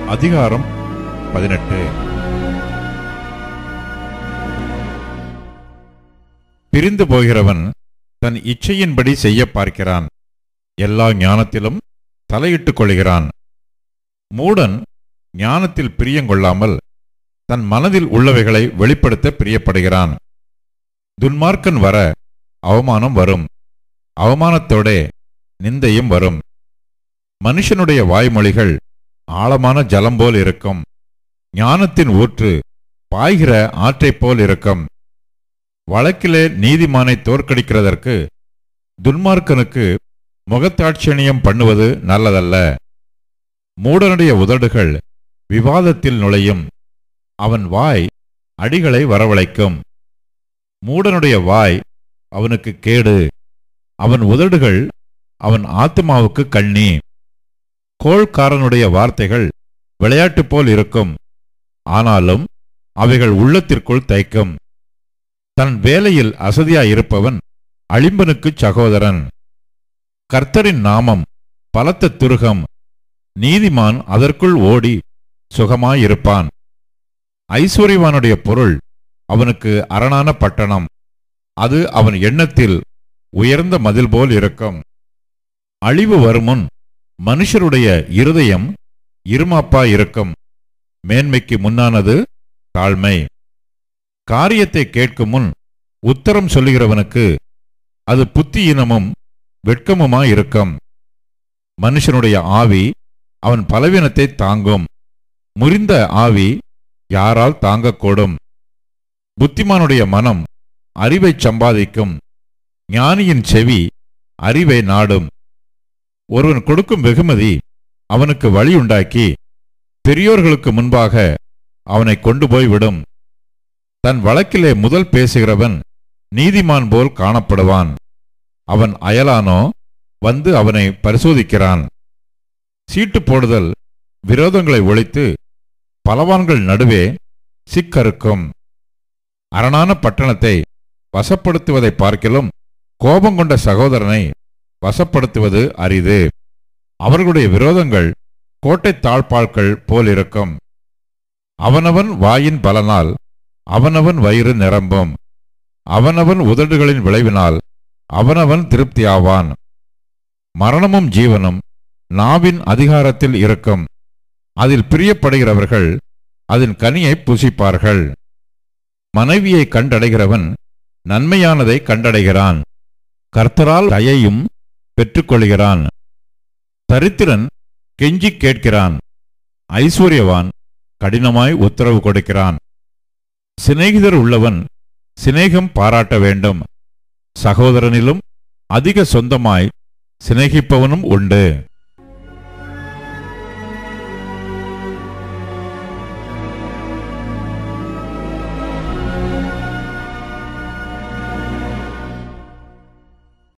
அதிகாரம் பதினெட்டு பிரிந்து போகிறவன் தன் இச்சையின்படி செய்ய பார்க்கிறான் எல்லா ஞானத்திலும் தலையிட்டுக் கொள்கிறான் மூடன் ஞானத்தில் பிரியங்கொள்ளாமல் தன் மனதில் உள்ளவைகளை வெளிப்படுத்த பிரியப்படுகிறான் துன்மார்க்கன் வர அவமானம் வரும் அவமானத்தோடே நிந்தையும் வரும் மனுஷனுடைய வாய்மொழிகள் ஆழமான ஜலம் போல் இருக்கும் ஞானத்தின் ஊற்று பாய்கிற ஆற்றைப் போல் இருக்கும் வழக்கிலே நீதிமானை தோற்கடிக்கிறதற்கு துன்மார்க்கனுக்கு முகத்தாட்சணியம் பண்ணுவது நல்லதல்ல மூடனுடைய உதடுகள் விவாதத்தில் நுழையும் அவன் வாய் அடிகளை வரவழைக்கும் மூடனுடைய வாய் அவனுக்கு கேடு அவன் உதடுகள் அவன் ஆத்மாவுக்கு கண்ணி கோள்காரனுடைய வார்த்தைகள் விளையாட்டு போல் இருக்கும் ஆனாலும் அவைகள் உள்ளத்திற்குள் தைக்கும் தன் வேலையில் அசதியாயிருப்பவன் அழிம்பனுக்குச் சகோதரன் கர்த்தரின் நாமம் பலத்த துருகம் நீதிமான் அதற்குள் ஓடி சுகமாயிருப்பான் ஐஸ்வர்யவானுடைய பொருள் அவனுக்கு அரணான பட்டணம் அது அவன் எண்ணத்தில் உயர்ந்த மதில் போல் இருக்கும் அழிவு வருமுன் மனுஷருடைய இருதயம் இருமாப்பா இருக்கும் மேன்மைக்கு முன்னானது தாழ்மை காரியத்தை கேட்கும் முன் உத்தரம் சொல்லுகிறவனுக்கு அது புத்தியினமும் வெட்கமுமாயிருக்கும் மனுஷனுடைய ஆவி அவன் பலவீனத்தை தாங்கும் முறிந்த ஆவி யாரால் தாங்கக்கூடும் புத்திமானுடைய மனம் அறிவைச் சம்பாதிக்கும் ஞானியின் செவி அறிவை நாடும் ஒருவன் கொடுக்கும் வெகுமதி அவனுக்கு வழி உண்டாக்கி பெரியோர்களுக்கு முன்பாக அவனை கொண்டு போய் விடும் தன் வழக்கிலே முதல் பேசுகிறவன் நீதிமான் போல் காணப்படுவான் அவன் அயலானோ வந்து அவனை பரிசோதிக்கிறான் சீட்டு போடுதல் விரோதங்களை ஒழித்து பலவான்கள் நடுவே சிக்கறுக்கும் அரணான பட்டணத்தை வசப்படுத்துவதை பார்க்கிலும் கோபங்கொண்ட சகோதரனை வசப்படுத்துவது அரிது அவர்களுடைய விரோதங்கள் கோட்டை தாழ்பாள்கள் போலிருக்கும் அவனவன் வாயின் பலனால் அவனவன் வயிறு நிரம்பும் அவனவன் உதடுகளின் விளைவினால் அவனவன் திருப்தியாவான் மரணமும் ஜீவனும் நாவின் அதிகாரத்தில் இருக்கும் அதில் பிரியப்படுகிறவர்கள் அதன் கனியை புசிப்பார்கள் மனைவியை கண்டடைகிறவன் நன்மையானதை கண்டடைகிறான் கர்த்தரால் தயையும் பெற்றுக்கொள்கிறான் தரித்திரன் கெஞ்சிக் கேட்கிறான் ஐஸ்வர்யவான் கடினமாய் உத்தரவு கொடுக்கிறான் சிநேகிதர் உள்ளவன் சிநேகம் பாராட்ட வேண்டும் சகோதரனிலும் அதிக சொந்தமாய் சிநேகிப்பவனும் உண்டு